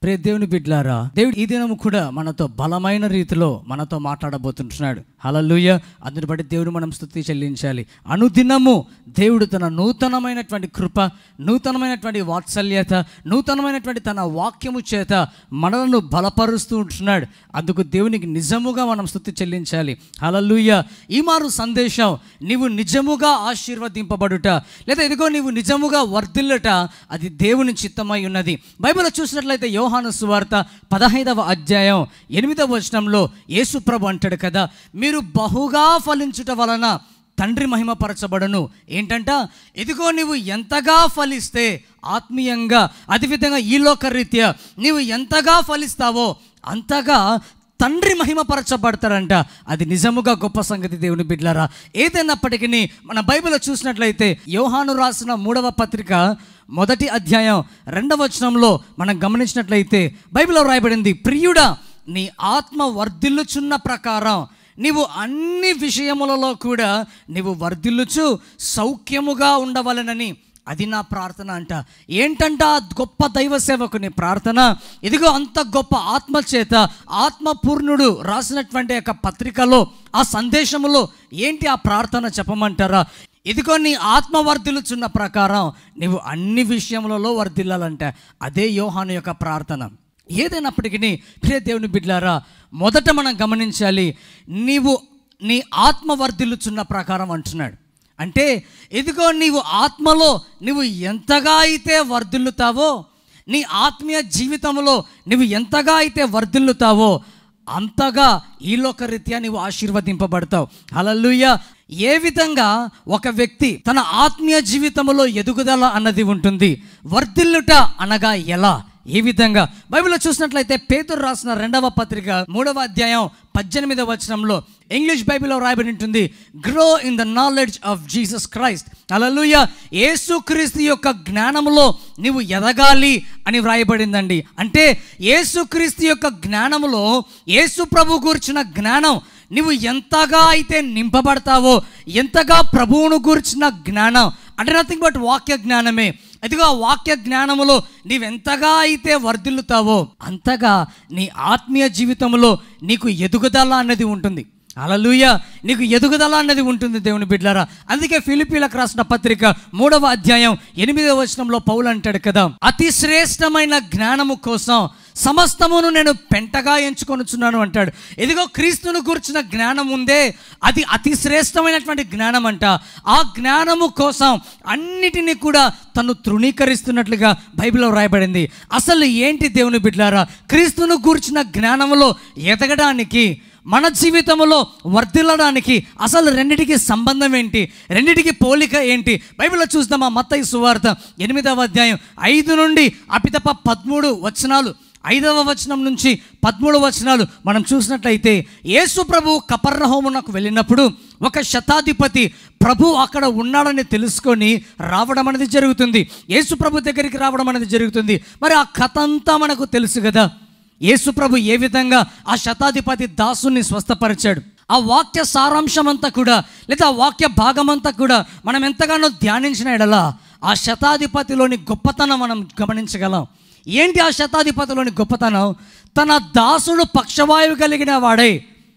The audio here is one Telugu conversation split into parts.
ప్రే దేవుని బిడ్లారా దేవుడు ఈ దినము కూడా మనతో బలమైన రీతిలో మనతో మాట్లాడబోతుంటున్నాడు హలలుయ అందుని బట్టి దేవుడు మనం స్థుతి చెల్లించాలి అనుదినము దేవుడు తన నూతనమైనటువంటి కృప నూతనమైనటువంటి వాత్సల్యత నూతనమైనటువంటి తన వాక్యము చేత మనలను బలపరుస్తూ ఉంటున్నాడు అందుకు దేవునికి నిజముగా మనం స్థుతి చెల్లించాలి హలలుయ ఈ మారు సందేశం నీవు నిజముగా ఆశీర్వదింపబడుట లేదా ఇదిగో నీవు నిజముగా వర్ధిల్లుట అది దేవుని చిత్తమై ఉన్నది బైబిల్ చూసినట్లయితే యోహాను సువార్త పదహైదవ అధ్యాయం ఎనిమిదవ వచనంలో యేసుప్రభు అంటాడు కదా మీరు బహుగా ఫలించుట వలన తండ్రి మహిమపరచబడును ఏంటంట ఇదిగో నీవు ఎంతగా ఫలిస్తే ఆత్మీయంగా అదేవిధంగా ఈ లోకరీత్యా నీవు ఎంతగా ఫలిస్తావో అంతగా తండ్రి మహిమపరచబడతారంట అది నిజముగా గొప్ప సంగతి దేవుని బిడ్లారా ఏదైనప్పటికీ మన బైబిల్లో చూసినట్లయితే యోహాను రాసిన మూడవ పత్రిక మొదటి అధ్యాయం రెండవ వచనంలో మనం గమనించినట్లయితే బైబిల్లో రాయబడింది ప్రియుడా నీ ఆత్మ వర్ధిల్లుచున్న ప్రకారం నీవు అన్ని విషయములలో కూడా నీవు వర్ధిల్లుచు సౌఖ్యముగా ఉండవలనని అది నా ప్రార్థన అంట ఏంటంట ఆ గొప్ప దైవ సేవకుని ప్రార్థన ఇదిగో అంత గొప్ప ఆత్మ చేత ఆత్మపూర్ణుడు రాసినటువంటి యొక్క పత్రికలో ఆ సందేశములో ఏంటి ఆ ప్రార్థన చెప్పమంటారా ఇదిగో నీ ఆత్మ వర్ధిల్లుచున్న ప్రకారం నీవు అన్ని విషయములలో వర్ధిల్లాలంట అదే యోహాను యొక్క ప్రార్థన ఏదైనప్పటికీ ప్రియ దేవుని బిడ్లారా మొదట మనం గమనించాలి నీవు నీ ఆత్మ వర్ధిల్లుచున్న ప్రకారం అంటున్నాడు అంటే ఇదిగో నీవు ఆత్మలో నువ్వు ఎంతగా అయితే వర్ధిల్లుతావో నీ ఆత్మీయ జీవితంలో నువ్వు ఎంతగా అయితే వర్ధిల్లుతావో అంతగా ఈ లోకరీత్యా నీవు ఆశీర్వదింపబడతావు అలల్లుయ్య ఏ విధంగా ఒక వ్యక్తి తన ఆత్మీయ జీవితంలో ఎదుగుదల అన్నది ఉంటుంది వర్ధిల్లుట అనగా ఎలా ఏ విధంగా బైబిల్లో చూసినట్లయితే పేతురు రాసిన రెండవ పత్రిక మూడవ అధ్యాయం పద్దెనిమిదవ వచనంలో ఇంగ్లీష్ బైబిల్లో రాయబడి ఉంటుంది grow in the knowledge of Jesus Christ అలలుయ యేసుక్రీస్తు యొక్క జ్ఞానములో నీవు ఎదగాలి అని వ్రాయబడిందండి అంటే యేసుక్రీస్తు యొక్క జ్ఞానములో యేసు ప్రభు కూర్చున్న జ్ఞానం నువ్వు ఎంతగా అయితే నింపబడతావో ఎంతగా ప్రభువును కూర్చున్న జ్ఞానం అంటే నథింగ్ బట్ వాక్య జ్ఞానమే ఇదిగో ఆ వాక్య జ్ఞానములో నీవెంతగా అయితే వర్ధిల్లుతావో అంతగా నీ ఆత్మీయ జీవితంలో నీకు ఎదుగుదల అన్నది ఉంటుంది అలలుయ నీకు ఎదుగుదల అన్నది ఉంటుంది దేవుని బిడ్లారా అందుకే ఫిలిపీలకు రాసిన పత్రిక మూడవ అధ్యాయం ఎనిమిదవ వచనంలో పౌలు అంటాడు కదా అతి శ్రేష్టమైన జ్ఞానము కోసం సమస్తమును నేను పెంటగా ఎంచుకొనుచున్నాను అంటాడు ఇదిగో క్రీస్తును కూర్చున్న జ్ఞానం ఉందే అది అతి శ్రేష్టమైనటువంటి జ్ఞానం అంట ఆ జ్ఞానము కోసం అన్నిటినీ కూడా తను తృణీకరిస్తున్నట్లుగా బైబిల్లో రాయబడింది అసలు ఏంటి దేవుని బిడ్లారా క్రీస్తును కూర్చున్న జ్ఞానములో ఎదగడానికి మన జీవితంలో వర్ధిల్లడానికి అసలు రెండిటికి సంబంధం ఏంటి రెండిటికి పోలిక ఏంటి బైబిల్లో చూద్దామా మత్తయి సువార్త ఎనిమిదవ అధ్యాయం ఐదు నుండి అపితప పదమూడు వచనాలు ఐదవ వచనం నుంచి పదమూడు వచనాలు మనం చూసినట్లయితే యేసు ప్రభు కపర్ణహోమునకు వెళ్ళినప్పుడు ఒక శతాధిపతి ప్రభు అక్కడ ఉన్నాడని తెలుసుకొని రావడం అనేది జరుగుతుంది యేసు ప్రభు దగ్గరికి రావడం అనేది జరుగుతుంది మరి ఆ కథ అంతా మనకు తెలుసు కదా యేసు ప్రభు ఏ విధంగా ఆ శతాధిపతి దాసుని స్వస్థపరిచాడు ఆ వాక్య సారాంశం అంతా కూడా లేదా ఆ వాక్య భాగం అంతా కూడా మనం ఎంతగానో ధ్యానించిన ఎడలా ఆ శతాధిపతిలోని గొప్పతనం మనం గమనించగలం ఏంటి ఆ శతాధిపతిలోని గొప్పతనం తన దాసుడు పక్షవాయువు కలిగిన వాడై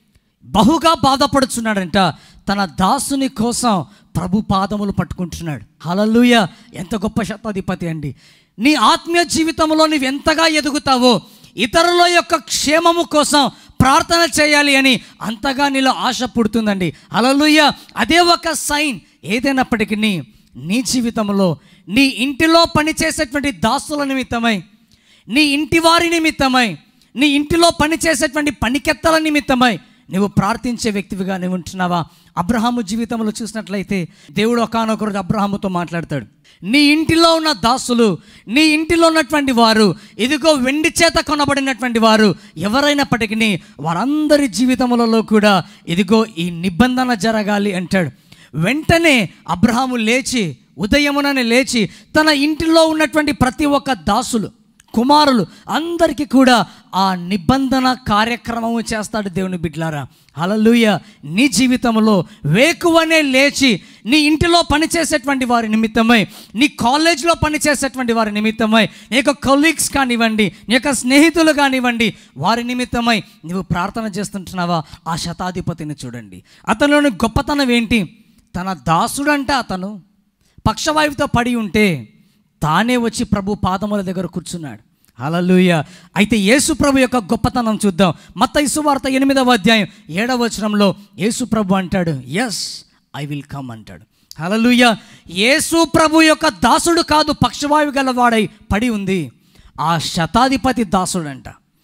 బహుగా బాధపడుచున్నాడంట తన దాసుని కోసం ప్రభు పాదములు పట్టుకుంటున్నాడు హలలుయ ఎంత గొప్ప శతాధిపతి అండి నీ ఆత్మీయ జీవితంలో నువ్వు ఎంతగా ఎదుగుతావో ఇతరుల యొక్క క్షేమము కోసం ప్రార్థన చేయాలి అని అంతగా నీలో ఆశ పుడుతుందండి హలలుయ అదే ఒక సైన్ ఏదైనప్పటికీ నీ జీవితంలో నీ ఇంటిలో పనిచేసేటువంటి దాసుల నిమిత్తమై నీ ఇంటి వారి నిమిత్తమై నీ ఇంటిలో పనిచేసేటువంటి పనికెత్తల నిమిత్తమై నువ్వు ప్రార్థించే వ్యక్తివిగా నువ్వు ఉంటున్నావా అబ్రహాము జీవితంలో చూసినట్లయితే దేవుడు ఒకనొక రోజు అబ్రహాముతో మాట్లాడతాడు నీ ఇంటిలో ఉన్న దాసులు నీ ఇంటిలో ఉన్నటువంటి వారు ఇదిగో వెండి చేత కొనబడినటువంటి వారు ఎవరైనప్పటికీ వారందరి జీవితములలో కూడా ఇదిగో ఈ నిబంధన జరగాలి అంటాడు వెంటనే అబ్రహాము లేచి ఉదయముననే లేచి తన ఇంటిలో ఉన్నటువంటి ప్రతి ఒక్క దాసులు కుమారులు అందరికీ కూడా ఆ నిబంధన కార్యక్రమము చేస్తాడు దేవుని బిడ్లారా హలలుయ నీ జీవితంలో వేకువనే లేచి నీ ఇంటిలో పనిచేసేటువంటి వారి నిమిత్తమై నీ కాలేజ్లో పనిచేసేటువంటి వారి నిమిత్తమై నీ యొక్క కొలీగ్స్ కానివ్వండి నీ యొక్క స్నేహితులు కానివ్వండి వారి నిమిత్తమై నువ్వు ప్రార్థన చేస్తుంటున్నావా ఆ శతాధిపతిని చూడండి అతనిలోని గొప్పతనం ఏంటి తన దాసుడంట అతను పక్షవాయువుతో పడి ఉంటే తానే వచ్చి ప్రభు పాదముల దగ్గర కూర్చున్నాడు హల్లెలూయా అయితే యేసు ప్రభు యొక్క గొప్పతనం చూద్దాం మత్త వార్త ఎనిమిదవ అధ్యాయం ఏడవ వచనంలో యేసు ప్రభు అంటాడు ఎస్ ఐ విల్ కమ్ అంటాడు హల్లెలూయా యేసు ప్రభు యొక్క దాసుడు కాదు పక్షవాయువు గలవాడై పడి ఉంది ఆ శతాధిపతి దాసుడంట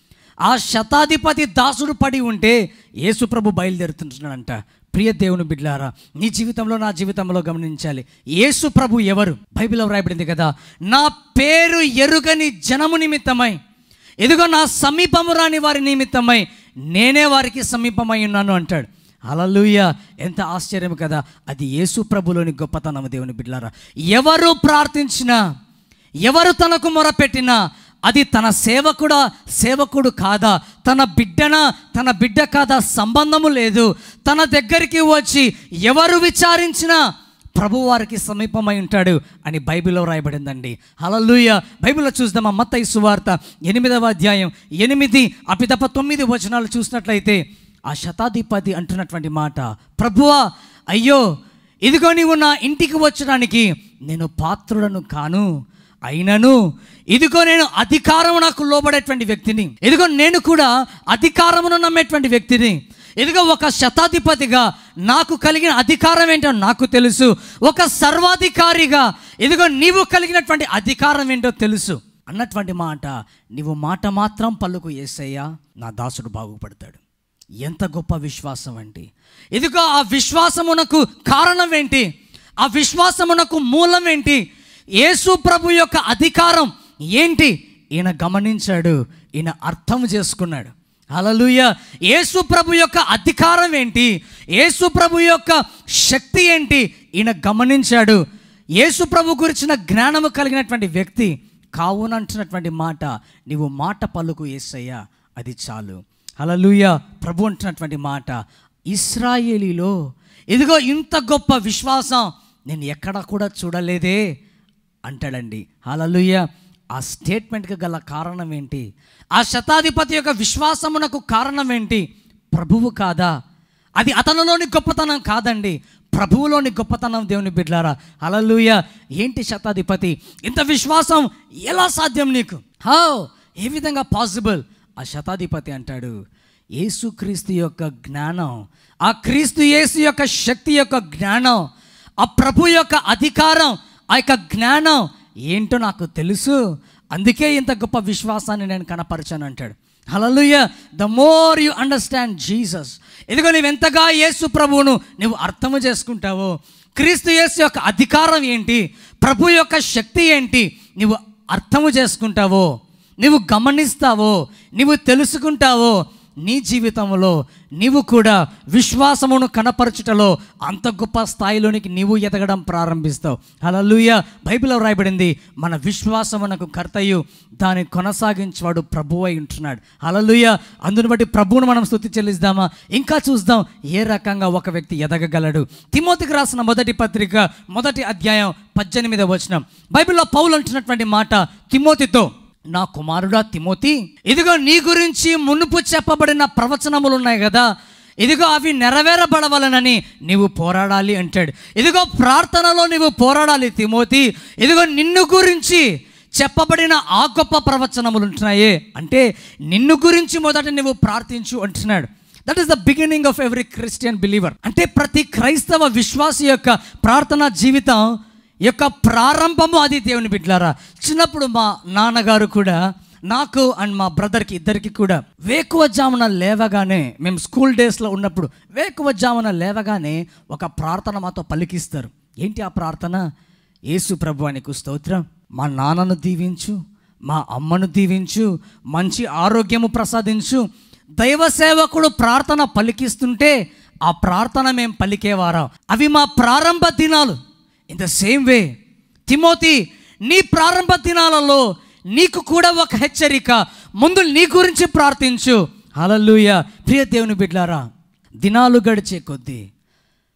ఆ శతాధిపతి దాసుడు పడి ఉంటే యేసుప్రభు బయలుదేరుతుంటున్నాడంట ప్రియ దేవుని బిడ్లారా నీ జీవితంలో నా జీవితంలో గమనించాలి యేసు ప్రభు ఎవరు బైబిల్లో వ్రాయబడింది కదా నా పేరు ఎరుగని జనము నిమిత్తమై ఎదుగో నా సమీపము రాని వారి నిమిత్తమై నేనే వారికి సమీపమై ఉన్నాను అంటాడు అలలుయ ఎంత ఆశ్చర్యం కదా అది యేసు ప్రభులోని గొప్పతనం దేవుని బిడ్లారా ఎవరు ప్రార్థించినా ఎవరు తనకు మొరపెట్టినా అది తన సేవకుడా సేవకుడు కాదా తన బిడ్డనా తన బిడ్డ కాదా సంబంధము లేదు తన దగ్గరికి వచ్చి ఎవరు విచారించినా ప్రభు వారికి సమీపమై ఉంటాడు అని బైబిల్లో రాయబడిందండి హలలుయ బైబిల్లో చూద్దామా మత్తయి సువార్త ఎనిమిదవ అధ్యాయం ఎనిమిది అపితప తొమ్మిది వచనాలు చూసినట్లయితే ఆ శతాధిపతి అంటున్నటువంటి మాట ప్రభువా అయ్యో ఇదిగో నీవు నా ఇంటికి వచ్చడానికి నేను పాత్రుడను కాను అయినను ఇదిగో నేను అధికారం నాకు లోబడేటువంటి వ్యక్తిని ఇదిగో నేను కూడా అధికారమును నమ్మేటువంటి వ్యక్తిని ఇదిగో ఒక శతాధిపతిగా నాకు కలిగిన అధికారం ఏంటో నాకు తెలుసు ఒక సర్వాధికారిగా ఇదిగో నీవు కలిగినటువంటి అధికారం ఏంటో తెలుసు అన్నటువంటి మాట నీవు మాట మాత్రం పలుకు ఏసయ్యా నా దాసుడు బాగుపడతాడు ఎంత గొప్ప విశ్వాసం అండి ఇదిగో ఆ విశ్వాసమునకు కారణం ఏంటి ఆ విశ్వాసమునకు మూలం ఏంటి యేసు ప్రభు యొక్క అధికారం ఏంటి ఈయన గమనించాడు ఈయన అర్థం చేసుకున్నాడు హల్లెలూయ యేసు ప్రభు యొక్క అధికారం ఏంటి యేసు ప్రభు యొక్క శక్తి ఏంటి ఈయన గమనించాడు యేసు ప్రభు గురించిన జ్ఞానము కలిగినటువంటి వ్యక్తి కావునంటున్నటువంటి మాట నీవు మాట పలుకు ఏసయ్యా అది చాలు హల్లెలూయ ప్రభు అంటున్నటువంటి మాట ఇస్రాయేలీలో ఇదిగో ఇంత గొప్ప విశ్వాసం నేను ఎక్కడ కూడా చూడలేదే అంటాడండి హల్లెలూయ ఆ స్టేట్మెంట్కి గల కారణం ఏంటి ఆ శతాధిపతి యొక్క విశ్వాసమునకు కారణం ఏంటి ప్రభువు కాదా అది అతనిలోని గొప్పతనం కాదండి ప్రభువులోని గొప్పతనం దేవుని బిడ్లారా హల్లెలూయ ఏంటి శతాధిపతి ఇంత విశ్వాసం ఎలా సాధ్యం నీకు హౌ ఏ విధంగా పాసిబుల్ ఆ శతాధిపతి అంటాడు యేసుక్రీస్తు యొక్క జ్ఞానం ఆ క్రీస్తు యేసు యొక్క శక్తి యొక్క జ్ఞానం ఆ ప్రభు యొక్క అధికారం ఆ యొక్క జ్ఞానం ఏంటో నాకు తెలుసు అందుకే ఇంత గొప్ప విశ్వాసాన్ని నేను కనపరిచాను అంటాడు హలలుయ the more you understand Jesus ఇదిగో నువ్వు ఎంతగా యేసు ప్రభువును నువ్వు అర్థము చేసుకుంటావో క్రీస్తు యేసు యొక్క అధికారం ఏంటి ప్రభు యొక్క శక్తి ఏంటి నువ్వు అర్థము చేసుకుంటావో నువ్వు గమనిస్తావో నువ్వు తెలుసుకుంటావో నీ జీవితంలో నీవు కూడా విశ్వాసమును కనపరచుటలో అంత గొప్ప స్థాయిలోనికి నీవు ఎదగడం ప్రారంభిస్తావు హల్లెలూయ బైబిల్లో రాయబడింది మన విశ్వాసమునకు కర్తయు దాన్ని కొనసాగించేవాడు ప్రభు అయి ఉంటున్నాడు హల్లెలూయ అందుని బట్టి ప్రభువును మనం స్థుతి చెల్లిస్తామా ఇంకా చూద్దాం ఏ రకంగా ఒక వ్యక్తి ఎదగగలడు తిమోతికి రాసిన మొదటి పత్రిక మొదటి అధ్యాయం పద్దెనిమిదవ వచనం బైబిల్లో పౌలు అంటున్నటువంటి మాట తిమోతితో నా కుమారుడా తిమోతి ఇదిగో నీ గురించి మునుపు చెప్పబడిన ప్రవచనములు ఉన్నాయి కదా ఇదిగో అవి నెరవేరబడవలనని నీవు పోరాడాలి అంటాడు ఇదిగో ప్రార్థనలో నీవు పోరాడాలి తిమోతి ఇదిగో నిన్ను గురించి చెప్పబడిన ఆ గొప్ప ప్రవచనములు ఉంటున్నాయే అంటే నిన్ను గురించి మొదట నువ్వు ప్రార్థించు అంటున్నాడు that is the beginning of every Christian believer అంటే ప్రతి క్రైస్తవ విశ్వాసి యొక్క ప్రార్థనా జీవితం యొక్క ప్రారంభము అది దేవుని బిడ్లారా చిన్నప్పుడు మా నాన్నగారు కూడా నాకు అండ్ మా బ్రదర్కి ఇద్దరికి కూడా వేకువ జామున లేవగానే మేము స్కూల్ డేస్లో ఉన్నప్పుడు వేకువ జామున లేవగానే ఒక ప్రార్థన మాతో పలికిస్తారు ఏంటి ఆ ప్రార్థన యేసు ప్రభు నీకు స్తోత్రం మా నాన్నను దీవించు మా అమ్మను దీవించు మంచి ఆరోగ్యము ప్రసాదించు దైవ సేవకుడు ప్రార్థన పలికిస్తుంటే ఆ ప్రార్థన మేము పలికేవారా అవి మా ప్రారంభ దినాలు in the same way Timothy నీ ప్రారంభ దినాలలో నీకు కూడా ఒక హెచ్చరిక ముందు నీ గురించి ప్రార్థించు హలలుయ ప్రియ దేవుని బిడ్లారా దినాలు గడిచే కొద్దీ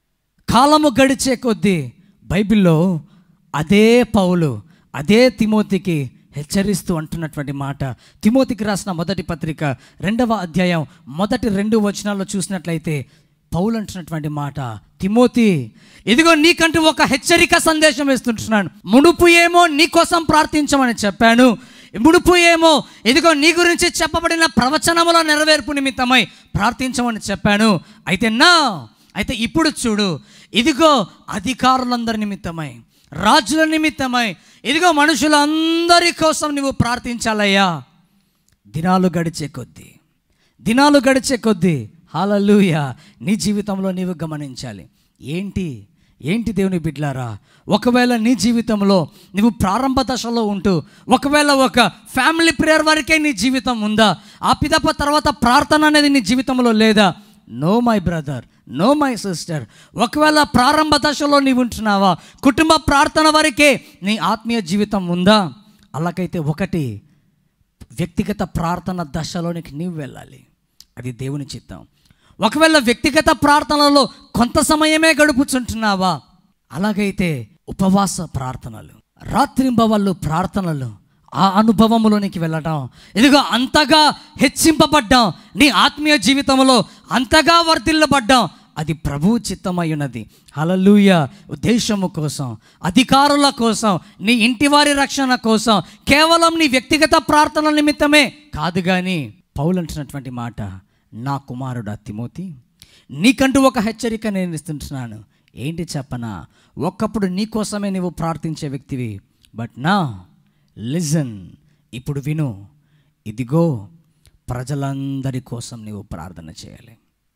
కాలము గడిచే కొద్దీ బైబిల్లో అదే పౌలు అదే తిమోతికి హెచ్చరిస్తూ అంటున్నటువంటి మాట తిమోతికి రాసిన మొదటి పత్రిక రెండవ అధ్యాయం మొదటి రెండు వచనాల్లో చూసినట్లయితే పౌలు అంటున్నటువంటి మాట తిమోతి ఇదిగో నీకంటూ ఒక హెచ్చరిక సందేశం వేస్తుంటున్నాను మునుపు ఏమో నీ కోసం ప్రార్థించమని చెప్పాను మునుపు ఏమో ఇదిగో నీ గురించి చెప్పబడిన ప్రవచనముల నెరవేర్పు నిమిత్తమై ప్రార్థించమని చెప్పాను అయితే నా అయితే ఇప్పుడు చూడు ఇదిగో అధికారులందరి నిమిత్తమై రాజుల నిమిత్తమై ఇదిగో మనుషులందరి కోసం నువ్వు ప్రార్థించాలయ్యా దినాలు గడిచే కొద్దీ దినాలు గడిచే కొద్దీ హాలూయ నీ జీవితంలో నీవు గమనించాలి ఏంటి ఏంటి దేవుని బిడ్లారా ఒకవేళ నీ జీవితంలో నువ్వు ప్రారంభ దశలో ఉంటూ ఒకవేళ ఒక ఫ్యామిలీ ప్రేయర్ వరకే నీ జీవితం ఉందా ఆ పిదప తర్వాత ప్రార్థన అనేది నీ జీవితంలో లేదా no my brother no my sister ఒకవేళ ప్రారంభ దశలో నీవు ఉంటున్నావా కుటుంబ ప్రార్థన వరకే నీ ఆత్మీయ జీవితం ఉందా అలాగైతే ఒకటి వ్యక్తిగత ప్రార్థన దశలోనికి నీవు వెళ్ళాలి అది దేవుని చిత్తం ఒకవేళ వ్యక్తిగత ప్రార్థనలో కొంత సమయమే గడుపుచుంటున్నావా అలాగైతే ఉపవాస ప్రార్థనలు రాత్రింబవళ్ళు ప్రార్థనలు ఆ అనుభవంలోనికి వెళ్ళడం ఇదిగో అంతగా హెచ్చింపబడ్డాం నీ ఆత్మీయ జీవితంలో అంతగా వర్ధిల్లబడ్డాం అది ప్రభు చిత్తమై ఉన్నది హలలుయ దేశము కోసం అధికారుల కోసం నీ ఇంటి వారి రక్షణ కోసం కేవలం నీ వ్యక్తిగత ప్రార్థనల నిమిత్తమే కాదు కానీ పౌలు అంటున్నటువంటి మాట నా కుమారుడా తిమోతి నీకంటూ ఒక హెచ్చరిక నేను ఇస్తుంటున్నాను ఏంటి చెప్పనా ఒకప్పుడు నీ కోసమే నువ్వు ప్రార్థించే వ్యక్తివి బట్ నా లిజన్ ఇప్పుడు విను ఇదిగో ప్రజలందరి కోసం నీవు ప్రార్థన చేయాలి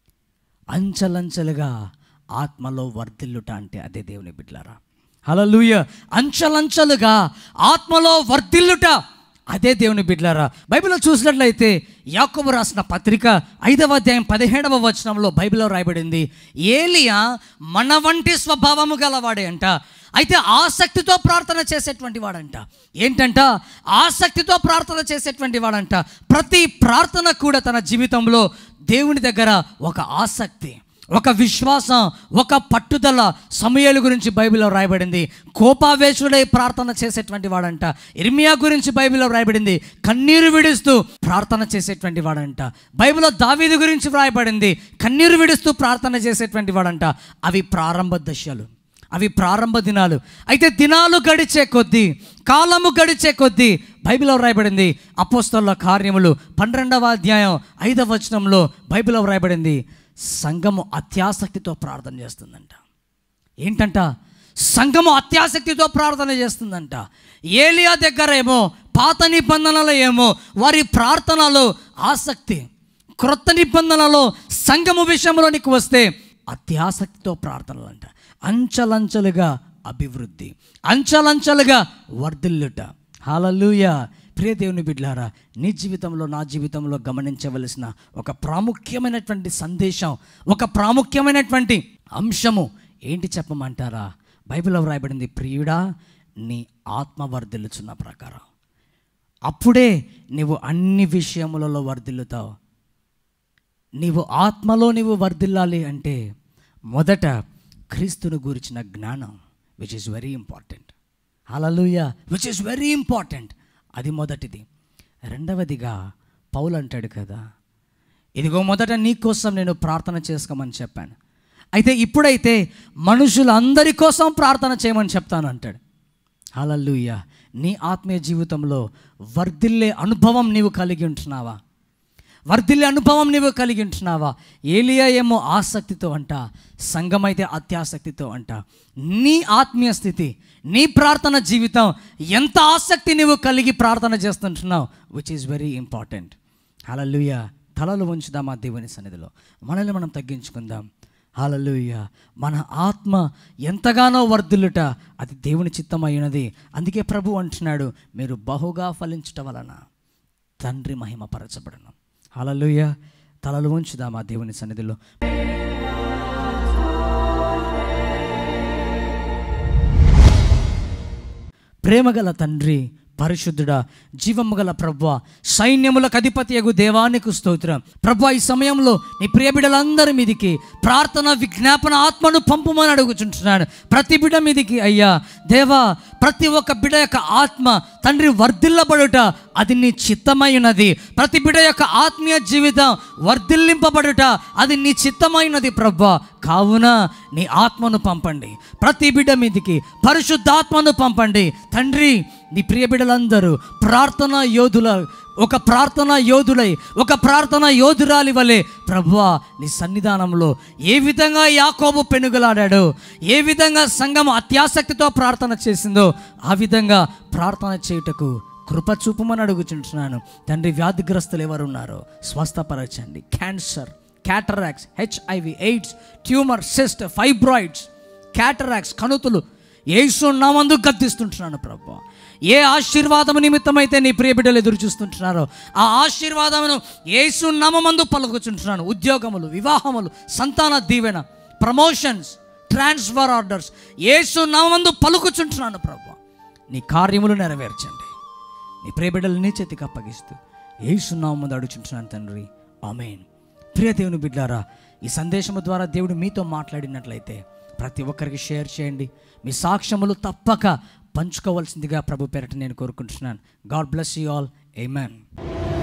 అంచలంచెలుగా ఆత్మలో వర్ధిల్లుట అంటే అదే దేవుని బిడ్లారా హలలుయ అంచలంచెలుగా ఆత్మలో వర్ధిల్లుట అదే దేవుని బిడ్లారా బైబిల్లో చూసినట్లయితే యాకోబు రాసిన పత్రిక ఐదవ అధ్యాయం పదిహేడవ వచనంలో బైబిల్లో రాయబడింది ఏలియా మన వంటి స్వభావము గలవాడే అంట అయితే ఆసక్తితో ప్రార్థన చేసేటువంటి వాడంట ఏంటంట ఆసక్తితో ప్రార్థన చేసేటువంటి వాడంట ప్రతి ప్రార్థన కూడా తన జీవితంలో దేవుని దగ్గర ఒక ఆసక్తి ఒక విశ్వాసం ఒక పట్టుదల సమయాల గురించి బైబిల్లో రాయబడింది కోపావేశుడై ప్రార్థన చేసేటువంటి వాడంట ఇర్మియా గురించి బైబిల్లో రాయబడింది కన్నీరు విడుస్తూ ప్రార్థన చేసేటువంటి వాడంట బైబిల్లో దావీదు గురించి రాయబడింది కన్నీరు విడుస్తూ ప్రార్థన చేసేటువంటి వాడంట అవి ప్రారంభ దశలు అవి ప్రారంభ దినాలు అయితే దినాలు గడిచే కొద్దీ కాలము గడిచే కొద్దీ బైబిల్లో రాయబడింది అపోస్తల కార్యములు పన్నెండవ అధ్యాయం ఐదవ వచనంలో బైబిల్లో రాయబడింది సంఘము అత్యాసక్తితో ప్రార్థన చేస్తుందంట ఏంటంట సంఘము అత్యాసక్తితో ప్రార్థన చేస్తుందంట ఏలియా దగ్గర ఏమో పాత నిబంధనలో ఏమో వారి ప్రార్థనలో ఆసక్తి క్రొత్త నిబంధనలో సంఘము విషయంలోనికి వస్తే అత్యాసక్తితో ప్రార్థనలు అంట అంచలంచలుగా అభివృద్ధి అంచలంచలుగా వర్ధిల్లుట హాలలుయ ప్రియ దేవుని బిడ్లారా నీ జీవితంలో నా జీవితంలో గమనించవలసిన ఒక ప్రాముఖ్యమైనటువంటి సందేశం ఒక ప్రాముఖ్యమైనటువంటి అంశము ఏంటి చెప్పమంటారా బైబిల్లో వ్రాయబడింది ప్రియుడా నీ ఆత్మ వర్ధిల్లుచున్న ప్రకారం అప్పుడే నీవు అన్ని విషయములలో వర్ధిల్లుతావు నీవు ఆత్మలో నీవు వర్ధిల్లాలి అంటే మొదట క్రీస్తును గురించిన జ్ఞానం విచ్ ఇస్ వెరీ ఇంపార్టెంట్ హలలుయ విచ్ ఇస్ వెరీ ఇంపార్టెంట్ అది మొదటిది రెండవదిగా పౌలు అంటాడు కదా ఇదిగో మొదట నీ కోసం నేను ప్రార్థన చేసుకోమని చెప్పాను అయితే ఇప్పుడైతే మనుషులందరి కోసం ప్రార్థన చేయమని చెప్తాను అంటాడు హలలుయ నీ ఆత్మీయ జీవితంలో వర్ధిల్లే అనుభవం నీవు కలిగి ఉంటున్నావా వర్ధిల్లే అనుభవం నీవు కలిగి ఉంటున్నావా ఏలియా ఏమో ఆసక్తితో అంట సంఘమైతే అత్యాసక్తితో అంట నీ ఆత్మీయ స్థితి నీ ప్రార్థన జీవితం ఎంత ఆసక్తి నీవు కలిగి ప్రార్థన చేస్తుంటున్నావు విచ్ ఈజ్ వెరీ ఇంపార్టెంట్ హలలుయ తలలు ఉంచుదామా దేవుని సన్నిధిలో మనల్ని మనం తగ్గించుకుందాం హాలలుయ మన ఆత్మ ఎంతగానో వర్ధిల్లుట అది దేవుని చిత్తమైనది అందుకే ప్రభు అంటున్నాడు మీరు బహుగా ఫలించుట వలన తండ్రి మహిమపరచబడను హాలలుయ తలలు ఉంచుదామా దేవుని సన్నిధిలో ప్రేమగల తండ్రి పరిశుద్ధుడా జీవము గల ప్రభు సైన్యములకు అధిపతి యగు దేవానికి స్తోత్రం ప్రభు ఈ సమయంలో నీ ప్రియ బిడ్డలందరి మీదికి ప్రార్థన విజ్ఞాపన ఆత్మను పంపుమని అడుగుచుంటున్నాను ప్రతి బిడ్డ మీదికి అయ్యా దేవా ప్రతి ఒక్క బిడ్డ యొక్క ఆత్మ తండ్రి వర్ధిల్లబడుట అది నీ చిత్తమైనది ప్రతి బిడ్డ యొక్క ఆత్మీయ జీవితం వర్ధిల్లింపబడుట అది నీ చిత్తమైనది ప్రభా కావున నీ ఆత్మను పంపండి ప్రతి బిడ్డ మీదికి పరిశుద్ధాత్మను పంపండి తండ్రి నీ ప్రియ బిడ్డలందరూ ప్రార్థన యోధుల ఒక ప్రార్థన యోధులై ఒక ప్రార్థన యోధురాలి వలె ప్రభువా నీ సన్నిధానంలో ఏ విధంగా యాకోబు పెనుగులాడాడో ఏ విధంగా సంఘం అత్యాసక్తితో ప్రార్థన చేసిందో ఆ విధంగా ప్రార్థన చేయుటకు కృప చూపమని అడుగుచుంటున్నాను తండ్రి వ్యాధిగ్రస్తులు ఎవరు ఉన్నారో స్వస్థపరచండి cancer cataracts HIV AIDS tumour cyst fibroids cataracts కణుతులు ఏసు నామందు గద్దిస్తుంటున్నాను ప్రభు ఏ ఆశీర్వాదము నిమిత్తమైతే నీ ప్రియ బిడ్డలు ఎదురు చూస్తుంటున్నారో ఆ ఆశీర్వాదమును ఏసు నామందు పలుకుచుంటున్నాను ఉద్యోగములు వివాహములు సంతాన దీవెన ప్రమోషన్స్ ట్రాన్స్ఫర్ ఆర్డర్స్ ఏసు నామందు పలుకుచుంటున్నాను ప్రభు నీ కార్యములు నెరవేర్చండి నీ ప్రియ బిడ్డలు నీ చేతికి అప్పగిస్తూ ఏసు నామందు అడుచుంటున్నాను తండ్రి ఆమెన్ ప్రియ దేవుని బిడ్డారా ఈ సందేశము ద్వారా దేవుడు మీతో మాట్లాడినట్లయితే ప్రతి ఒక్కరికి షేర్ చేయండి మీ సాక్ష్యములు తప్పక పంచుకోవాల్సిందిగా ప్రభు పేరట నేను కోరుకుంటున్నాను God bless you all amen